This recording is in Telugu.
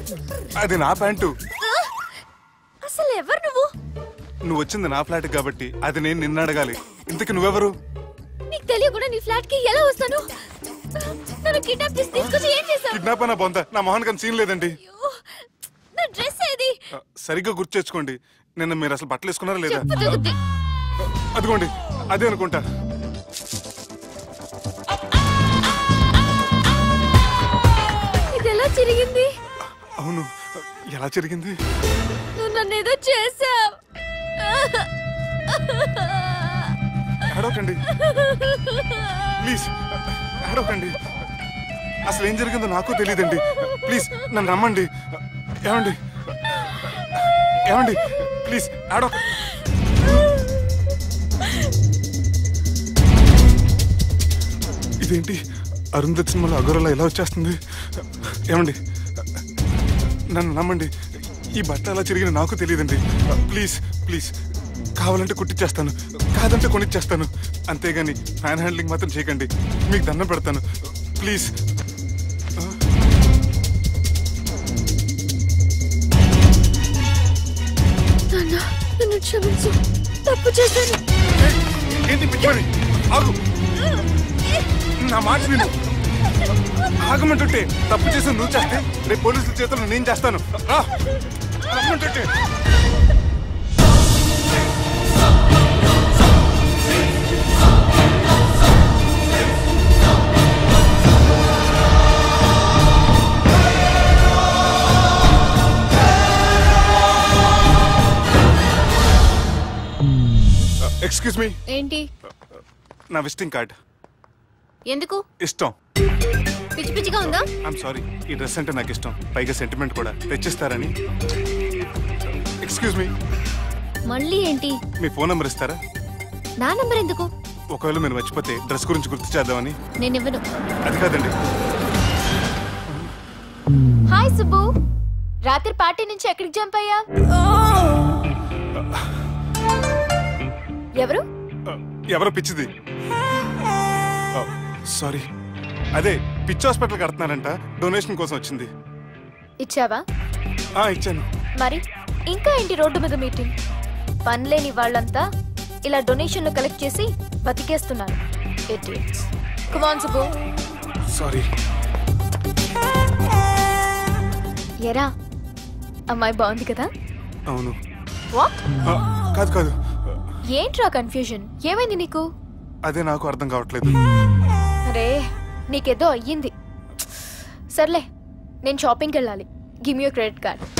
అది నా ప్యాంటు అసలు ఎవరు నువ్వు నువ్వు వచ్చింది నా ఫ్లాట్ కాబట్టి అది నేను నిన్ను అడగాలి ఇంతకు నువ్వెవరు నీకు తెలియకుండా నీ ఫ్లాట్ కి ఎలా వస్తాను నన్ను కిడ్నాప్ చేసి తీసుకొచ్చి ఏం చేశావు కిడ్నాప్ అయినా బొంద నా మొహన్ కని సీన్ లేదండి అయ్యో, నా డ్రెస్ ఏది ఆ, సరిగ్గా గుర్తు తెచ్చుకోండి నిన్న మీరు అసలు బట్టలు వేసుకున్నారా లేదా చెప్పు తగ్గుద్ది అదిగోండి అదే అనుకుంటా ఇది ఎలా జరిగింది అవును ఎలా జరిగింది నువ్వు నన్ను ఏదో చేసావు ఏడవకండి ప్లీజ్ ఏడవకండి అసలు ఏం జరిగిందో నాకు తెలియదండి ప్లీజ్ నన్ను రమ్మండి ఏమండి ఏమండి ప్లీజ్ ఏడవ ఇదేంటి అరుంధతి సినిమాలో అగోరలా ఎలా వచ్చేస్తుంది ఏమండి నన్ను నమ్మండి ఈ బట్ట ఎలా చిరిగిన నాకు తెలియదండి ప్లీజ్ ప్లీజ్ కావాలంటే కుట్టిచ్చేస్తాను కాదంటే కొనిచ్చేస్తాను అంతేగాని ఫ్యాన్ హ్యాండ్లింగ్ మాత్రం చేయకండి మీకు దండం పెడతాను ప్లీజ్ నాన్న నన్ను క్షమించు తప్పు చేశాను ఏంటి పిచ్చివాడి ఆగు నా మాట నేను ఆగమంటుంటే తప్పు చేసి నువ్వు చేస్తే రేపు పోలీసుల చేతుల్లో నేను చేస్తాను రా రమ్మంటుంటే ఎక్స్క్యూజ్ మీ ఏంటి నా విజిటింగ్ కార్డ్ ఎందుకు ఇష్టం పిచ్చి పిచ్చిగా ఉందా ఐమ్ సారీ ఈ డ్రెస్ అంటే నాకు ఇష్టం పైగా సెంటిమెంట్ కూడా తెచ్చిస్తారని ఎక్స్క్యూజ్ మీ మళ్ళీ ఏంటి మీ ఫోన్ నెంబర్ ఇస్తారా నా నంబర్ ఎందుకు ఒకవేళ మీరు మర్చిపోతే డ్రెస్ గురించి గుర్తు చేద్దామని నేను ఇవ్వను అది కాదండి హాయ్ సుబ్బు రాత్రి పార్టీ నుంచి ఎక్కడికి జంప్ అయ్యా ఎవరు ఆ, ఎవరో పిచ్చిది సారీ అదే పిచ్చి హాస్పిటల్ కడుతున్నారంట డొనేషన్ కోసం వచ్చింది ఇచ్చావా ఆ ఇచ్చాను మరి ఇంకా ఏంటి రోడ్డు మీద మీటింగ్ పనిలేని వాళ్ళంతా ఇలా డొనేషన్లు కలెక్ట్ చేసి బతికేస్తున్నారు Idiots. Come on, Subbu sorry ఎరా అమ్మాయి బాగుంది కదా అవును వాట్ ఆ, కాదు కాదు ఏంట్రా కన్ఫ్యూజన్ ఏమైంది నీకు అదే నాకు అర్థం కావట్లేదు అరే నీకేదో అయ్యింది సర్లే నేను షాపింగ్కి వెళ్ళాలి గిమ్ యూ క్రెడిట్ కార్డ్